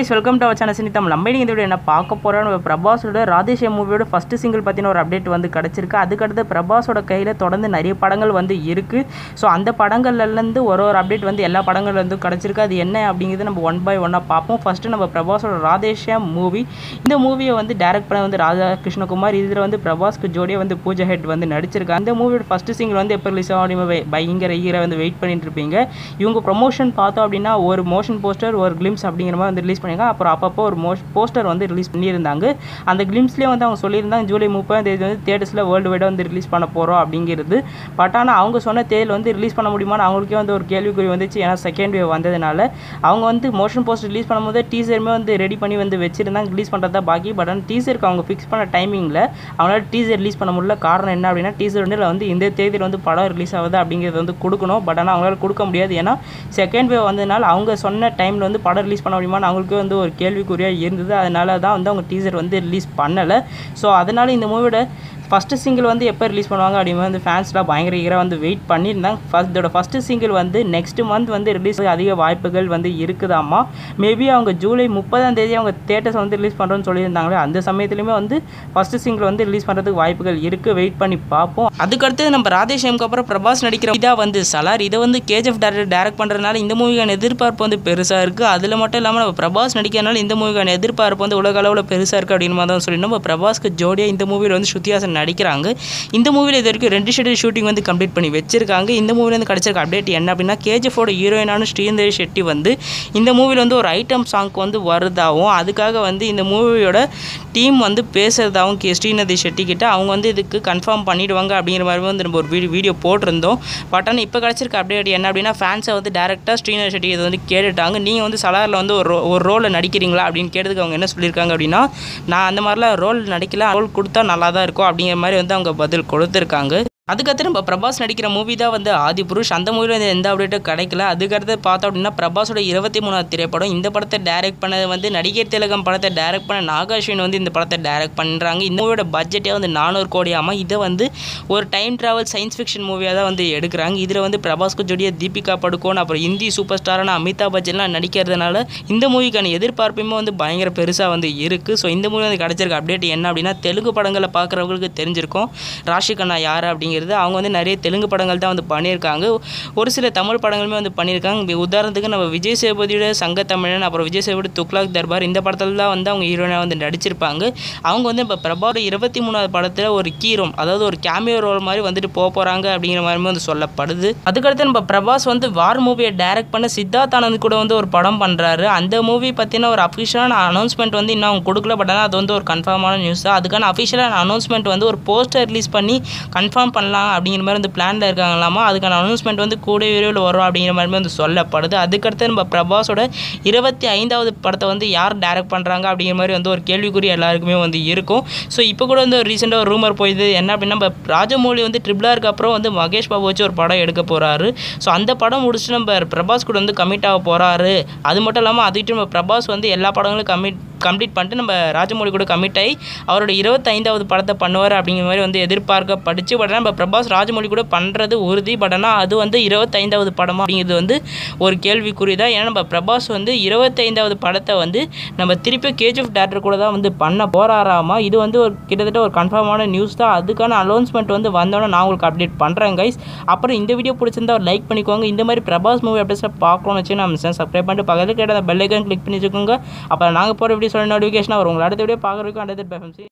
guys welcome to our channel cine Tamil நம்ம இன்னைக்கு இந்த வீடியோ என்ன பார்க்க போகிறோம் நம்ம பிரபாஸோட ராதேஷியம் மூவியோட ஃபஸ்ட்டு சிங்கிள் பற்றின ஒரு அப்டேட் வந்து கிடச்சிருக்கு அதுக்கடுத்து பிரபாஸோட கையில் தொடர்ந்து நிறைய படங்கள் வந்து இருக்குது ஸோ அந்த படங்கள்லேருந்து ஒரு ஒரு அப்டேட் வந்து எல்லா படங்கள்லேருந்து கிடச்சிருக்கு அது என்ன அப்படிங்கிறது நம்ம ஒன் பை ஒன்னாக பார்ப்போம் ஃபஸ்ட்டு நம்ம பிரபாஸோட ராதேஷியம் மூவி இந்த மூவியை வந்து டைரக்ட் பண்ண வந்து ராஜா கிருஷ்ணகுமார் இதில் வந்து பிரபாஸ்க்கு ஜோடியாக வந்து பூஜா ஹெட் வந்து நடிச்சிருக்காங்க இந்த மூவியோட ஃபஸ்ட்டு சிங்கிள் வந்து எப்போ ரிலீஸ் ஆகும் பயங்கர ஈரை வந்து வெயிட் பண்ணிட்டு இருப்பீங்க இவங்க ப்ரொமோஷன் பார்த்தோம் அப்படின்னா ஒரு மோஷன் போஸ்டர் ஒரு கிளிம்ஸ் அப்படிங்கிற மாதிரி வந்து ரிலீஸ் பண்ணியிருக்காங்க அப்புறம் அப்பப்போ ஒரு மோஷ் போஸ்டர் வந்து ரிலீஸ் பண்ணியிருந்தாங்க அந்த கிளிம்ஸ்லேயே வந்து அவங்க சொல்லியிருந்தாங்க ஜூலை முப்பதாம் தேதி வந்து தேட்டர்ஸில் வேர்ல்டு வைடாக வந்து ரிலீஸ் பண்ண போகிறோம் அப்படிங்கிறது பட் ஆனால் அவங்க சொன்ன தேதியில் வந்து ரிலீஸ் பண்ண முடியுமான்னு அவங்களுக்கே வந்து ஒரு கேள்விக்குறி வந்துச்சு ஏன்னா செகண்ட் வேவ் வந்ததுனால அவங்க வந்து மோஷன் போஸ்டர் ரிலீஸ் பண்ணும்போது டீசருமே வந்து ரெடி பண்ணி வந்து வச்சிருந்தாங்க ரிலீஸ் பண்ணுறதா பாக்கி பட் ஆனால் டீசருக்கு அவங்க ஃபிக்ஸ் பண்ண டைமிங்கில் அவங்களால டீசர் ரிலீஸ் பண்ண முடியல காரணம் என்ன அப்படின்னா டீசர் வந்து வந்து இந்த தேதியில் வந்து படம் ரிலீஸ் ஆகுது அப்படிங்கிறது வந்து கொடுக்கணும் பட் ஆனால் அவங்களால கொடுக்க முடியாது ஏன்னா செகண்ட் வேவ் வந்ததுனால அவங்க சொன்ன டைமில் வந்து படம் ரிலீஸ் பண்ண முடியுமான்னு அவங்களுக்கு வந்து ஒரு கேள்விக்குறியாக இருந்தது அதனால தான் வந்து அவங்க டீசர் வந்து ரிலீஸ் பண்ணலை ஸோ அதனால் இந்த மூவியோட ஃபஸ்ட்டு சிங்கிள் வந்து எப்போ ரிலீஸ் பண்ணுவாங்க அப்படின்னு வந்து ஃபேன்ஸ்லாம் பயங்கர ஈகராக வந்து வெயிட் பண்ணியிருந்தாங்க ஃபஸ்ட் இதோட ஃபஸ்ட்டு சிங்கிள் வந்து நெக்ஸ்ட் மந்த் வந்து ரிலீஸ் அதிக வாய்ப்புகள் வந்து இருக்குதாம்மா மேபி அவங்க ஜூலை முப்பதாம் தேதி அவங்க தேட்டர்ஸ் வந்து ரிலீஸ் பண்ணுறோன்னு சொல்லியிருந்தாங்களே அந்த சமயத்துலையுமே வந்து ஃபஸ்ட்டு சிங்கிள் வந்து ரிலீஸ் பண்ணுறதுக்கு வாய்ப்புகள் இருக்குது வெயிட் பண்ணி பார்ப்போம் அதுக்கடுத்து நம்ம ராதேஷேமுக்கு அப்புறம் பிரபாஸ் நடிக்கிற இதா வந்து சலார் இதை வந்து கேஜிஎஃப் டேரக்டர் டேரக்ட் பண்ணுறதுனால இந்த மூவிக்கான எதிர்பார்ப்பு வந்து பெருசாக இருக்குது அதில் மட்டும் இல்லாமல் நம்ம பிரபாஸ் நடிக்கிறனால இந்த மூவிக்கான எதிர்பார்ப்பு வந்து உலக அளவில் பெருசாக இருக்குது அப்படின்னு மாதிரி தான் சொல்லி நம்ம பிரபாஸ்க்கு ஜோடியாக இந்த மூவியில் வந்து ஸ்ருதிஹாசன் நடிக்கிறாங்க இந்த மூவியில் இது வரைக்கும் ரெண்டு ஷெட்யூல் ஷூட்டிங் வந்து கம்ப்ளீட் பண்ணி வச்சிருக்காங்க இந்த மூவியில் வந்து கிடச்சிருக்க அப்டேட் என்ன அப்படின்னா கேஜிஎஃபோட ஹீரோயினான ஸ்ரீந்தரி ஷெட்டி வந்து இந்த மூவியில் வந்து ஒரு ஐட்டம் சாங்க்கு வந்து வருதாகவும் அதுக்காக வந்து இந்த மூவியோட டீம் வந்து பேசுறதாகவும் கே ஸ்ரீநதி ஷெட்டி கிட்ட அவங்க வந்து இதுக்கு கன்ஃபார்ம் பண்ணிடுவாங்க அப்படிங்கிற மாதிரி வந்து நம்ம ஒரு வீடியோ வீடியோ போட்டிருந்தோம் பட் ஆனால் இப்போ கிடச்சிருக்க அப்டேட் என்ன அப்படின்னா ஃபேன்ஸை வந்து டேரெக்டாக ஸ்ரீநதி ஷெட்டி இதை வந்து கேட்டுட்டாங்க நீங்கள் வந்து சலாரில் வந்து ஒரு ro- ஒரு ரோலில் நடிக்கிறீங்களா அப்படின்னு கேட்டதுக்கு அவங்க என்ன சொல்லியிருக்காங்க அப்படின்னா நான் அந்த மாதிரிலாம் ரோல் நடிக்கல ரோல் கொடுத்தா நல்லா தான் இருக்கும் அப்படிங்கிற மாதிரி வந்து அவங்க பதில் கொடுத்துருக்காங்க அதுக்கடுத்து நம்ம பிரபாஸ் நடிக்கிற மூவி தான் வந்து ஆதி புருஷ் அந்த மூவியில் வந்து எந்த அப்டேட்டும் கிடைக்கல அதுக்கடுத்து பார்த்தோம் அப்படின்னா பிரபாஸோட இருபத்தி மூணாவது திரைப்படம் இந்த படத்தை டைரக்ட் பண்ணது வந்து நடிகர் திலகம் படத்தை டைரக்ட் பண்ண நாகாஸ்வின் வந்து இந்த படத்தை டைரக்ட் பண்ணுறாங்க இந்த மூவியோட பட்ஜெட்டே வந்து நானூறு கோடி ஆமாம் இதை வந்து ஒரு டைம் ட்ராவல் சயின்ஸ் ஃபிக்ஷன் மூவியாக தான் வந்து எடுக்கிறாங்க இதில் வந்து பிரபாஸ்க்கு ஜோடியாக தீபிகா படுகோன் அப்புறம் ஹிந்தி சூப்பர் ஸ்டாரான அமிதாப் பச்சன்லாம் நடிக்கிறதுனால இந்த மூவிக்கான எதிர்பார்ப்புமே வந்து பயங்கர பெருசாக வந்து இருக்குது ஸோ இந்த மூவி வந்து கிடச்சிருக்க அப்டேட் என்ன அப்படின்னா தெலுங்கு படங்களை பார்க்குறவங்களுக்கு தெரிஞ்சிருக்கும் ராஷி கண்ணா யார் அப்படிங்கிறது அவங்க வந்து நிறைய தெலுங்கு படங்கள் தான் வந்து பண்ணியிருக்காங்க ஒரு சில தமிழ் படங்களுமே வந்து பண்ணியிருக்காங்க இப்ப உதாரணத்துக்கு நம்ம விஜய் சேதுபதியோட சங்க தமிழன் அப்புறம் விஜய் சேதுபதி துக்லாக் தர்பார் இந்த படத்தில் தான் வந்து அவங்க ஹீரோயினாக வந்து நடிச்சிருப்பாங்க அவங்க வந்து இப்போ பிரபாவோட இருபத்தி மூணாவது படத்தில் ஒரு கீரோம் அதாவது ஒரு கேமியோ ரோல் மாதிரி வந்துட்டு போக போகிறாங்க அப்படிங்கிற மாதிரி வந்து சொல்லப்படுது அதுக்கடுத்து நம்ம பிரபாஸ் வந்து வார் மூவியை டைரக்ட் பண்ண சித்தார்த் ஆனந்த் கூட வந்து ஒரு படம் பண்ணுறாரு அந்த மூவி பற்றின ஒரு அஃபிஷியலான அனௌன்ஸ்மெண்ட் வந்து இன்னும் அவங்க கொடுக்கல பட் ஆனால் அது வந்து ஒரு கன்ஃபார்மான நியூஸ் தான் அதுக்கான அஃபிஷியலான அனௌன்ஸ்மெண்ட் வந்து ஒரு போஸ்டர் ரிலீஸ் பண்ணி கன்ஃபார்ம் பண்ணலாம் அப்படிங்கிற மாதிரி வந்து பிளானில் இருக்காங்களாமா அதுக்கான அனௌன்ஸ்மெண்ட் வந்து கூட விரைவில் வரும் அப்படிங்கிற மாதிரி வந்து சொல்லப்படுது அதுக்கடுத்து நம்ம பிரபாஸோட இருபத்தி ஐந்தாவது படத்தை வந்து யார் டைரக்ட் பண்ணுறாங்க அப்படிங்கிற மாதிரி வந்து ஒரு கேள்விக்குறி எல்லாருக்குமே வந்து இருக்கும் ஸோ இப்போ கூட வந்து ஒரு ரீசெண்டாக ஒரு ரூமர் போயிது என்ன அப்படின்னா நம்ம ராஜமௌழி வந்து ட்ரிபிளாருக்கு அப்புறம் வந்து மகேஷ் பாபு வச்சு ஒரு படம் எடுக்க போகிறாரு ஸோ அந்த படம் முடிச்சுட்டு நம்ம பிரபாஸ் கூட வந்து கமிட் ஆக போகிறாரு அது மட்டும் இல்லாமல் அதுக்கிட்ட நம்ம பிரபாஸ் வந்து எல்லா படங்களும் கமிட் கம்ப்ளீட் பண்ணிட்டு நம்ம ராஜமௌழி கூட கமிட் ஆகி அவரோட இருபத்தைந்தாவது படத்தை பண்ணுவார் அப்படிங்கிற மாதிரி வந்து எதிர்பார்க்கப்பட்டுச்சு பட் ஆனால் நம்ம பிரபாஸ் ராஜமௌழி கூட பண்ணுறது உறுதி பட் ஆனால் அது வந்து இருபத்தைந்தாவது படமா அப்படிங்கிறது வந்து ஒரு கேள்விக்குறி தான் ஏன்னா நம்ம பிரபாஸ் வந்து இருபத்தைந்தாவது படத்தை வந்து நம்ம திருப்பி கேஜிஎஃப் டேரக்டர் கூட தான் வந்து பண்ண போகிறாராமா இது வந்து ஒரு கிட்டத்தட்ட ஒரு கன்ஃபார்மான நியூஸ் தான் அதுக்கான அனௌன்ஸ்மெண்ட் வந்து வந்தோன்னே நான் உங்களுக்கு அப்டேட் பண்ணுறேன் கைஸ் அப்புறம் இந்த வீடியோ பிடிச்சிருந்தா ஒரு லைக் பண்ணிக்கோங்க இந்த மாதிரி பிரபாஸ் மூவி அப்டேட்ஸில் பார்க்கணும்னு வச்சு நம்ம சப்ஸ்கிரைப் பண்ணிட்டு பக்கத்தில் கேட்ட பெல் ஐக்கான் கிளிக் பண்ணி வச்சுக்கோங்க அப்புறம் நாங்கள் போகிற வீடியோ சொல்ல நோட்டிஃபிகேஷன் வரும் உங்களை அடுத்த வீடியோ பார்க்குறதுக்கு அண்டர் பை